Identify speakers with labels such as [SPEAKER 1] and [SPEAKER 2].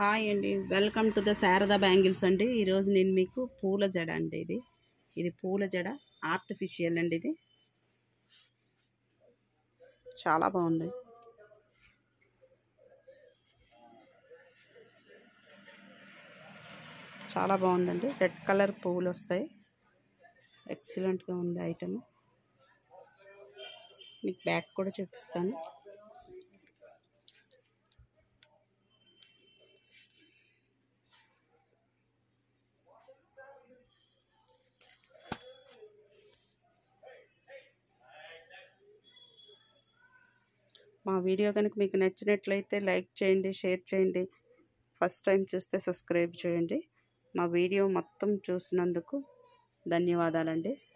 [SPEAKER 1] hi అండి welcome to the Sharada bangles అండి ఈరోజు నేను మీకు పూల జడ అండి ఇది ఇది పూల జడ ఆర్టిఫిషియల్ అండి ఇది చాలా బాగుంది చాలా బాగుందండి రెడ్ కలర్ పువ్వులు వస్తాయి ఎక్సలెంట్గా ఉంది ఐటమ్ మీకు బ్యాక్ కూడా చూపిస్తాను మా వీడియో కనుక మీకు నచ్చినట్లయితే లైక్ చేయండి షేర్ చేయండి ఫస్ట్ టైం చూస్తే సబ్స్క్రైబ్ చేయండి మా వీడియో మొత్తం చూసినందుకు ధన్యవాదాలండి